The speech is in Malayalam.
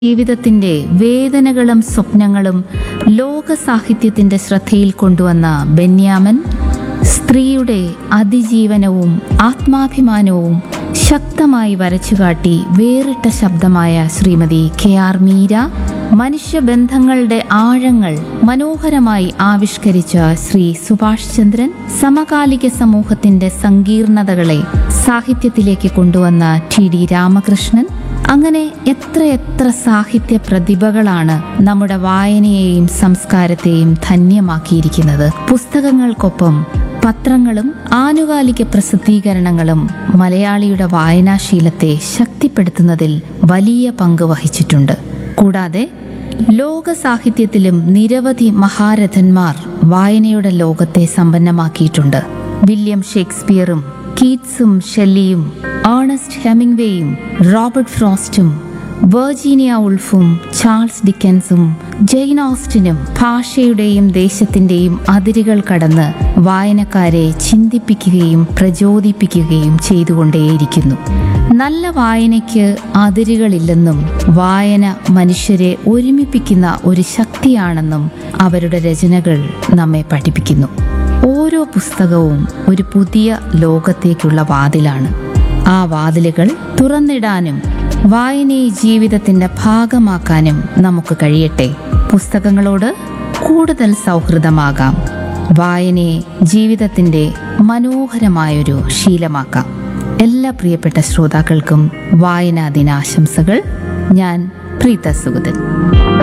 ജീവിതത്തിന്റെ വേദനകളും സ്വപ്നങ്ങളും ലോക സാഹിത്യത്തിന്റെ ശ്രദ്ധയിൽ കൊണ്ടുവന്ന ബെന്യാമൻ സ്ത്രീയുടെ അതിജീവനവും ആത്മാഭിമാനവും ശക്തമായി വരച്ചുകാട്ടി വേറിട്ട ശബ്ദമായ ശ്രീമതി കെ ആർ മീര മനുഷ്യബന്ധങ്ങളുടെ ആഴങ്ങൾ മനോഹരമായി ആവിഷ്കരിച്ച ശ്രീ സുഭാഷ് ചന്ദ്രൻ സമകാലിക സമൂഹത്തിന്റെ സങ്കീർണതകളെ സാഹിത്യത്തിലേക്ക് കൊണ്ടുവന്ന ടി ഡി രാമകൃഷ്ണൻ അങ്ങനെ എത്രയെത്ര സാഹിത്യ പ്രതിഭകളാണ് നമ്മുടെ വായനയെയും സംസ്കാരത്തെയും ധന്യമാക്കിയിരിക്കുന്നത് പുസ്തകങ്ങൾക്കൊപ്പം പത്രങ്ങളും ആനുകാലിക പ്രസിദ്ധീകരണങ്ങളും മലയാളിയുടെ വായനാശീലത്തെ ശക്തിപ്പെടുത്തുന്നതിൽ വലിയ പങ്ക് വഹിച്ചിട്ടുണ്ട് കൂടാതെ ലോക സാഹിത്യത്തിലും നിരവധി മഹാരഥന്മാർ വായനയുടെ ലോകത്തെ സമ്പന്നമാക്കിയിട്ടുണ്ട് വില്യം ഷേക്സ്പിയറും കീറ്റ്സും ഷെല്ലിയും ഏണസ്റ്റ് ഹെമിംഗ്വേയും റോബർട്ട് ഫ്രോസ്റ്റും വെർജീനിയ ഉൾഫും ചാൾസ് ഡിക്കൻസും ജെയിൻ ഓസ്റ്റിനും ഭാഷയുടെയും ദേശത്തിന്റെയും അതിരുകൾ കടന്ന് വായനക്കാരെ ചിന്തിപ്പിക്കുകയും പ്രചോദിപ്പിക്കുകയും ചെയ്തുകൊണ്ടേയിരിക്കുന്നു നല്ല വായനയ്ക്ക് അതിരുകളില്ലെന്നും വായന മനുഷ്യരെ ഒരുമിപ്പിക്കുന്ന ഒരു ശക്തിയാണെന്നും അവരുടെ രചനകൾ നമ്മെ പഠിപ്പിക്കുന്നു ഓരോ പുസ്തകവും ഒരു പുതിയ ലോകത്തേക്കുള്ള വാതിലാണ് ആ വാതിലുകൾ തുറന്നിടാനും വായനയെ ജീവിതത്തിന്റെ ഭാഗമാക്കാനും നമുക്ക് കഴിയട്ടെ പുസ്തകങ്ങളോട് കൂടുതൽ സൗഹൃദമാകാം വായനയെ ജീവിതത്തിന്റെ മനോഹരമായൊരു ശീലമാക്കാം എല്ലാ പ്രിയപ്പെട്ട ശ്രോതാക്കൾക്കും വായനാ ദിനാശംസകൾ ഞാൻ പ്രീത സുഗതൻ